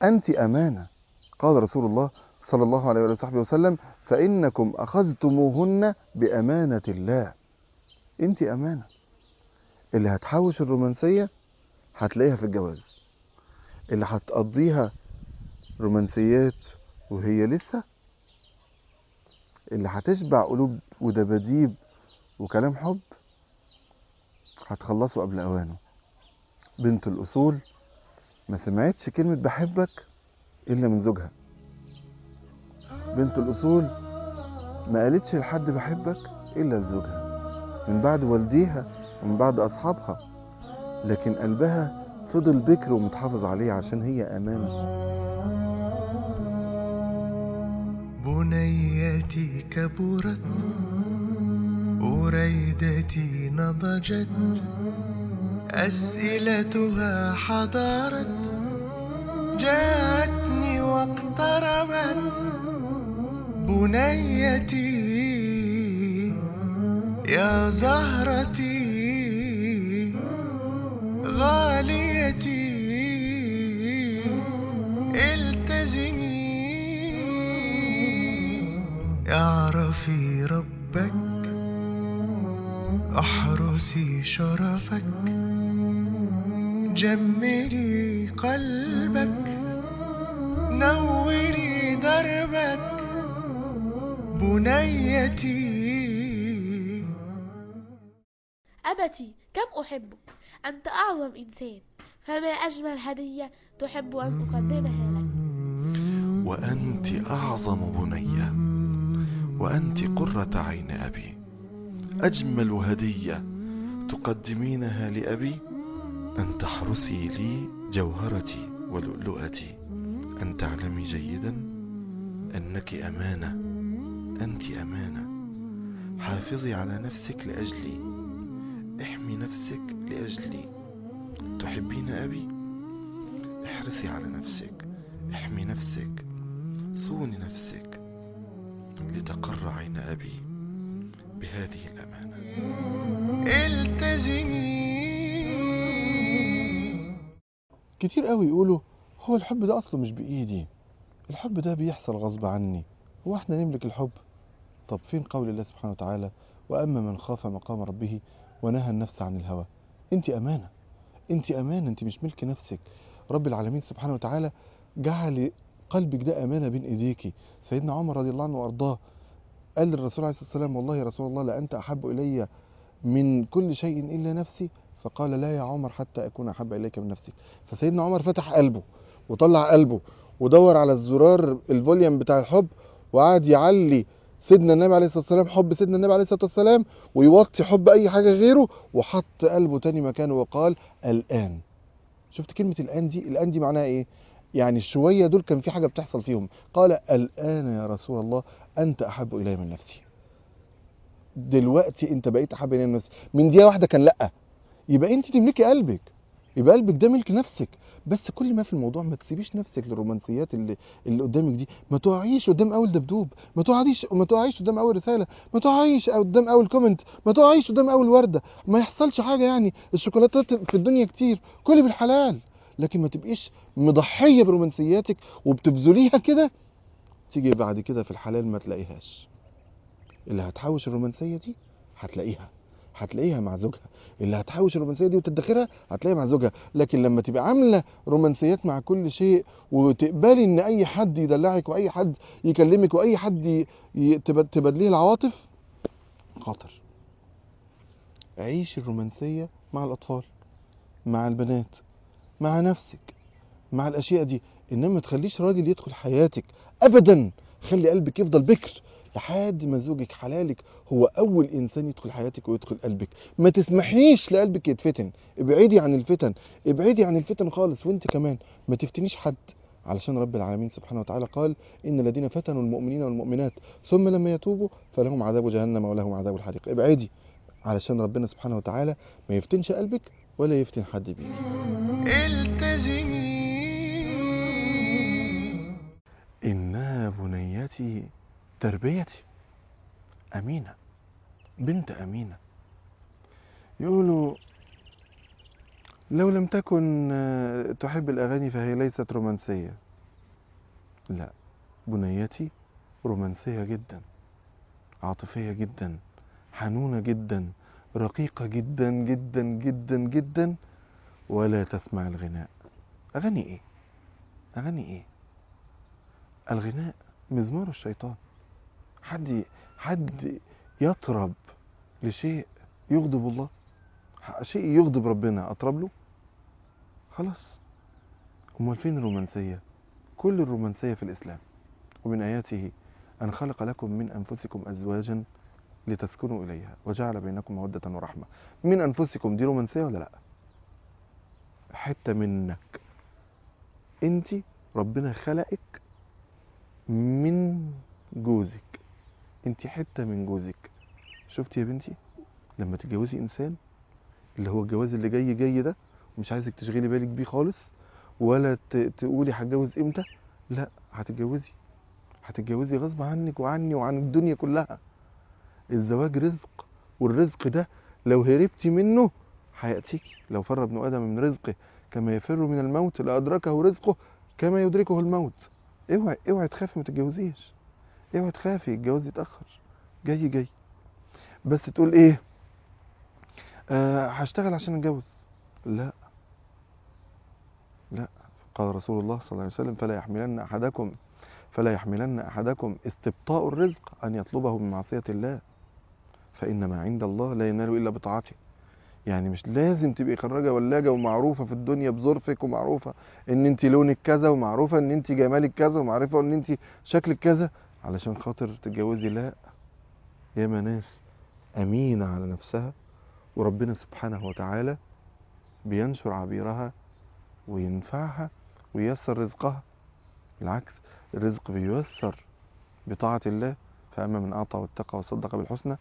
أنت أمانة قال رسول الله صلى الله عليه وصحبه وسلم فإنكم أخذتموهن بأمانة الله أنت أمانة اللي هتحوش الرومانسية هتلاقيها في الجواز اللي هتقضيها رومانسيات وهي لسه اللي هتشبع قلوب ودباديب وكلام حب هتخلصوا قبل اوانه بنت الاصول ما سمعتش كلمة بحبك الا من زوجها بنت الاصول ما قالتش لحد بحبك الا لزوجها من بعد والديها ومن بعد اصحابها لكن قلبها فضل بكر ومتحافظ عليه عشان هي امانه بنيتي كبرت أريدتي نضجت أسئلتها حضارت جاءتني واقتربت بنيتي يا زهرتي غاليتي التزمي اعرفي ربك احرسي شرفك جملي قلبك نوري دربك بنيتي أبتي كم أحبك أنت أعظم إنسان فما أجمل هدية تحب أن أقدمها لك وأنت أعظم بنية وأنت قرة عين أبي أجمل هدية تقدمينها لأبي أن تحرسي لي جوهرتي ولؤلؤتي أن تعلمي جيدا أنك أمانة أنت أمانة حافظي على نفسك لأجلي احمي نفسك لأجلي تحبين أبي احرصي على نفسك احمي نفسك صوني نفسك لتقر عين أبي بهذه الأمانة التزمي كتير قوي يقولوا هو الحب ده اصله مش بايدي الحب ده بيحصل غصب عني هو احنا نملك الحب طب فين قول الله سبحانه وتعالى واما من خاف مقام ربه ونهى النفس عن الهوى انت امانه انت امانه انت مش ملك نفسك رب العالمين سبحانه وتعالى جعل قلبك ده امانه بين ايديكي سيدنا عمر رضي الله عنه وارضاه قال للرسول عليه الصلاه والسلام والله يا رسول الله لانت احب الي من كل شيء الا نفسي فقال لا يا عمر حتى اكون احب اليك من نفسي فسيدنا عمر فتح قلبه وطلع قلبه ودور على الزرار الفوليوم بتاع الحب وقعد يعلي سيدنا النبي عليه الصلاه والسلام حب سيدنا النبي عليه الصلاه والسلام ويوطي حب اي حاجه غيره وحط قلبه تاني مكانه وقال الان شفت كلمه الان دي الان دي معناها ايه يعني شويه دول كان في حاجه بتحصل فيهم قال الان يا رسول الله انت احب الي من نفسي دلوقتي انت بقيت احب الي من نفسي من دقيقه واحده كان لا يبقى انت تملكي قلبك يبقى قلبك ده ملك نفسك بس كل ما في الموضوع ما تسيبيش نفسك للرومانسيات اللي اللي قدامك دي ما تقعيش قدام اول دبدوب ما تقعديش ما تقعيش قدام اول رساله ما تقعيش قدام اول كومنت ما تقعيش قدام اول ورده ما يحصلش حاجه يعني الشوكولاتات في الدنيا كتير كلي بالحلال لكن ما تبقيش مضحيه برومانسياتك وبتبذليها كده تيجي بعد كده في الحلال ما تلاقيهاش اللي هتحوش الرومانسيه دي هتلاقيها هتلاقيها مع زوجها اللي هتحوش الرومانسيه دي وتدخرها هتلاقيها مع زوجها لكن لما تبقى عامله رومانسيات مع كل شيء وتقبلي ان اي حد يدلعك واي حد يكلمك واي حد ي- ي- تبد- تبادليه العواطف خطر عيش الرومانسيه مع الاطفال مع البنات مع نفسك مع الاشياء دي انما ما تخليش راجل يدخل حياتك ابدا خلي قلبك يفضل بكر لحد ما زوجك حلالك هو اول انسان يدخل حياتك ويدخل قلبك ما تسمحيش لقلبك يتفتن ابعدي عن الفتن ابعدي عن الفتن خالص وانت كمان ما تفتنيش حد علشان رب العالمين سبحانه وتعالى قال ان الذين فتنوا المؤمنين والمؤمنات ثم لم يتوبوا فلهم عذاب جهنم ولهم عذاب الحريق ابعدي علشان ربنا سبحانه وتعالى ما يفتنش قلبك ولا يفتن حد بيه التزمي إنها بنيتي تربيتي أمينة بنت أمينة يقولوا لو لم تكن آه، تحب الأغاني فهي ليست رومانسية لا بنيتي رومانسية جدا عاطفية جدا حنونة جدا رقيقة جدا جدا جدا جدا ولا تسمع الغناء أغني إيه؟ أغني إيه؟ الغناء مزمار الشيطان حد حد يطرب لشيء يغضب الله ح- شيء يغضب ربنا أطرب له خلاص أمال فين الرومانسية كل الرومانسية في الإسلام ومن آياته أن خلق لكم من أنفسكم أزواجا لتسكنوا إليها وجعل بينكم مودة ورحمة من أنفسكم دي رومانسية ولا لأ حتة منك أنت ربنا خلقك من جوزك أنت حتة من جوزك شفتي يا بنتي لما تتجوزي إنسان اللي هو الجواز اللي جاي جاي ده ومش عايزك تشغلي بالك بيه خالص ولا ت- تقولي هتجوز امتى لا هتتجوزي هتتجوزي غصب عنك وعني وعن الدنيا كلها الزواج رزق والرزق ده لو هربتي منه هيأتيكي لو فر ابن آدم من رزقه كما يفر من الموت لأدركه رزقه كما يدركه الموت اوعي اوعي تخافي ما تتجوزيش اوعي تخافي الجواز يتأخر جاي جاي بس تقول ايه آه هشتغل عشان اتجوز لا لا قال رسول الله صلى الله عليه وسلم فلا يحملن احدكم فلا يحملن احدكم استبطاء الرزق ان يطلبه من معصيه الله فان ما عند الله لا ينال الا بطاعته يعني مش لازم تبقي خراجه ولاجه ومعروفه في الدنيا بظرفك ومعروفه ان انت لونك كذا ومعروفه ان انت جمالك كذا ومعروفه ان انت شكلك كذا علشان خاطر تتجوزي لا ياما ناس امينه على نفسها وربنا سبحانه وتعالى بينشر عبيرها وينفعها وييسر رزقها بالعكس الرزق بييسر بطاعة الله فأما من أعطى واتقى وصدق بالحسنى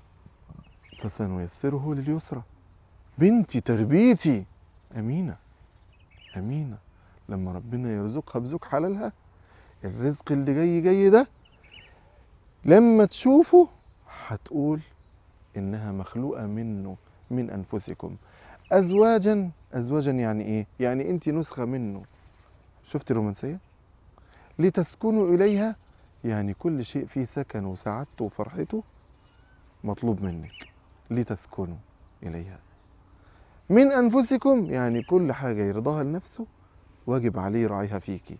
فسنيسره لليسرى بنتي تربيتي أمينة أمينة لما ربنا يرزقها بزوج حلالها الرزق اللي جاي جاي ده لما تشوفه هتقول إنها مخلوقة منه من أنفسكم أزواجا أزواجا يعني إيه؟ يعني أنت نسخة منه شفت الرومانسية؟ لتسكنوا إليها يعني كل شيء فيه سكن وسعادته وفرحته مطلوب منك لتسكنوا إليها من أنفسكم يعني كل حاجة يرضاها لنفسه واجب عليه يراعيها فيكي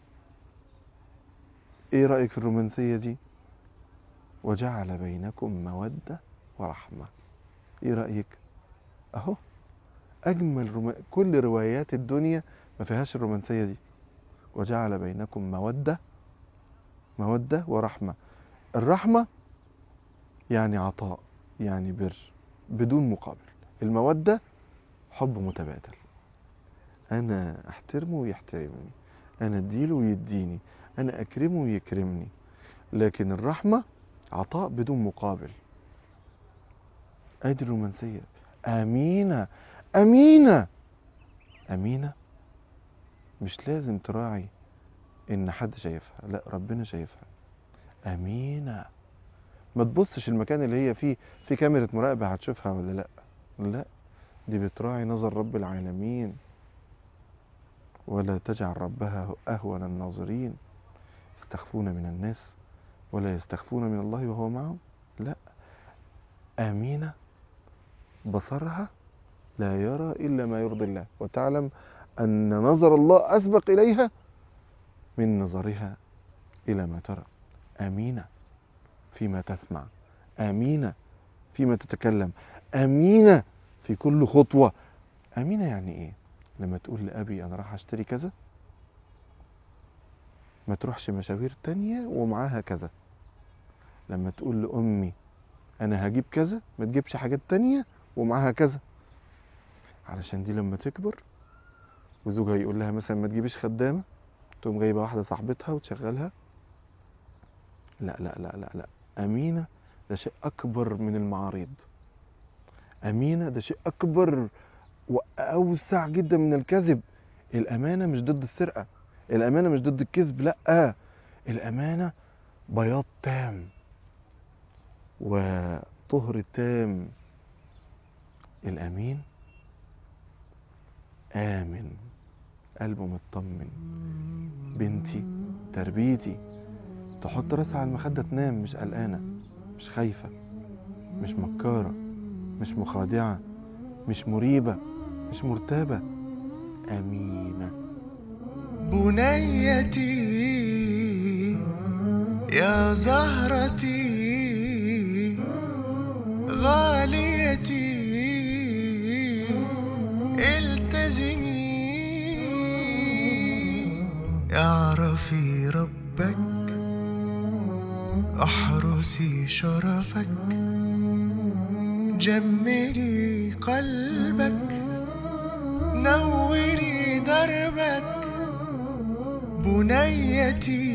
إيه رأيك في الرومانسية دي؟ وجعل بينكم مودة ورحمة إيه رأيك؟ أهو أجمل روما... كل روايات الدنيا ما فيهاش الرومانسية دي وجعل بينكم مودة مودة ورحمة الرحمة يعني عطاء يعني بر بدون مقابل المودة حب متبادل أنا أحترمه ويحترمني أنا أديله ويديني أنا أكرمه ويكرمني لكن الرحمة عطاء بدون مقابل ادي الرومانسية أمينة أمينة أمينة مش لازم تراعي إن حد شايفها لا ربنا شايفها أمينة ما تبصش المكان اللي هي فيه في كاميرا مراقبة هتشوفها ولا لا لا دي بتراعي نظر رب العالمين ولا تجعل ربها أهون الناظرين يستخفون من الناس ولا يستخفون من الله وهو معهم لا آمينة بصرها لا يرى إلا ما يرضي الله وتعلم أن نظر الله أسبق إليها من نظرها إلى ما ترى آمينة فيما تسمع آمينة فيما تتكلم آمينة في كل خطوة آمينة يعني إيه لما تقول لأبي أنا راح أشتري كذا ما تروحش مشاوير تانية ومعاها كذا لما تقول لأمي أنا هجيب كذا ما تجيبش حاجات تانية ومعاها كذا علشان دي لما تكبر وزوجها يقول لها مثلا ما تجيبيش خدامة تقوم جايبة واحدة صاحبتها وتشغلها لا لا لا لا لا أمينة ده شيء أكبر من المعاريض أمينة ده شيء أكبر وأوسع جدا من الكذب الأمانة مش ضد السرقة الأمانة مش ضد الكذب لأ الأمانة بياض تام وطهر تام الأمين آمن قلبه مطمن بنتي تربيتي تحط راسها على المخدة تنام مش قلقانة مش خايفة مش مكارة مش مخادعة مش مريبة مش مرتابة أمينة بنيتي يا زهرتي غاليتي التزمي اعرفي ربك احرسي شرفك جملي قلبك نوري دربك بنيتي